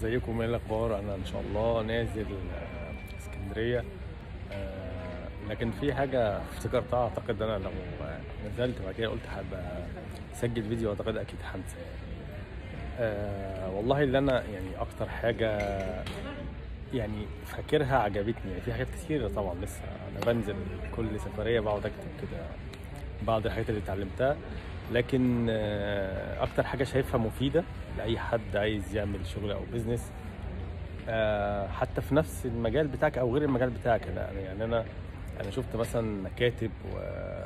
ازيكم ايه الاخبار انا ان شاء الله نازل آه، اسكندريه آه، لكن في حاجه افتكرتها اعتقد انا لو آه، نزلت بعد كده قلت هبقى اسجل فيديو اعتقد اكيد هنسى يعني آه، والله اللي انا يعني اكتر حاجه يعني فاكرها عجبتني يعني في حاجات كتيرة طبعا لسه انا بنزل كل سفريه بقعد اكتب كده بعض الحاجات اللي اتعلمتها لكن آه، اكتر حاجه شايفها مفيده لاي حد عايز يعمل شغل او بيزنس آه، حتى في نفس المجال بتاعك او غير المجال بتاعك انا أنا- يعني انا انا شفت مثلا مكاتب و...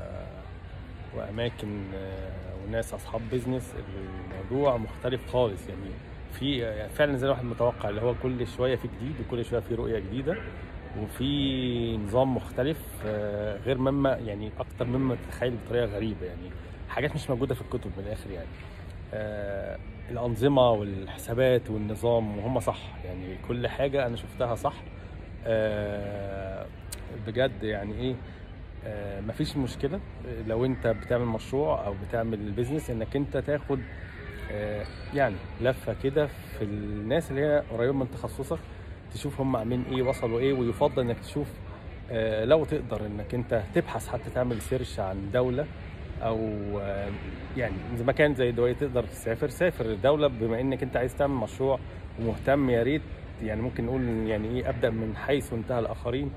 واماكن آه، وناس اصحاب بيزنس الموضوع مختلف خالص يعني في يعني فعلا زي الواحد متوقع اللي هو كل شويه في جديد وكل شويه في رؤيه جديده وفي نظام مختلف آه، غير مما يعني اكتر مما تتخيل بطريقه غريبه يعني حاجات مش موجوده في الكتب من الاخر يعني آه، الانظمه والحسابات والنظام وهم صح يعني كل حاجه انا شفتها صح آه، بجد يعني ايه آه، مفيش مشكله لو انت بتعمل مشروع او بتعمل بيزنس انك انت تاخد آه، يعني لفه كده في الناس اللي هي قريبه من تخصصك تشوف هم عاملين ايه وصلوا ايه ويفضل انك تشوف آه، لو تقدر انك انت تبحث حتى تعمل سيرش عن دوله او آه، يعني اذا ما كان زي دبي تقدر تسافر سافر الدوله بما انك انت عايز تعمل مشروع ومهتم يا ريت يعني ممكن نقول يعني ايه ابدا من حيث انتهى الاخرين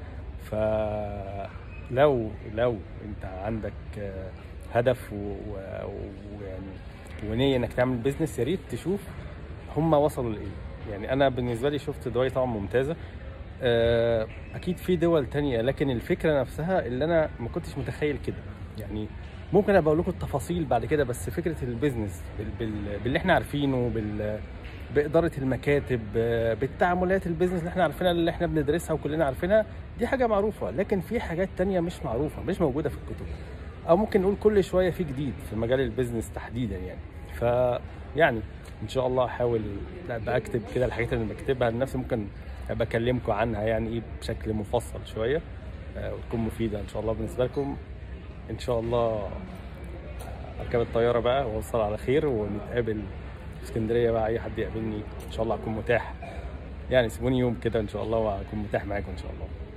فلو لو انت عندك آه، هدف و- و- ويعني ونيه انك تعمل بيزنس يا ريت تشوف هم وصلوا لايه يعني انا بالنسبه لي شفت دبي طبعا ممتازه آه، اكيد في دول تانية لكن الفكره نفسها اللي انا ما كنتش متخيل كده يعني ممكن ابقى اقول لكم التفاصيل بعد كده بس فكره البيزنس بال... بال... باللي احنا عارفينه بال... باداره المكاتب آه، بالتعاملات البيزنس اللي احنا عارفينها اللي احنا بندرسها وكلنا عارفينها دي حاجه معروفه لكن في حاجات تانية مش معروفه مش موجوده في الكتب او ممكن نقول كل شويه في جديد في مجال البيزنس تحديدا يعني ف يعني ان شاء الله احاول لا ابقى اكتب كده الحاجات اللي بكتبها لنفسي ممكن ابقى اكلمكم عنها يعني ايه بشكل مفصل شويه آه، وتكون مفيده ان شاء الله بالنسبه لكم ان شاء الله اركب الطياره بقى واوصل على خير ونتقابل في اسكندريه بقى اي حد يقابلني ان شاء الله اكون متاح يعني سيبوني يوم كده ان شاء الله وهكون متاح معاكم ان شاء الله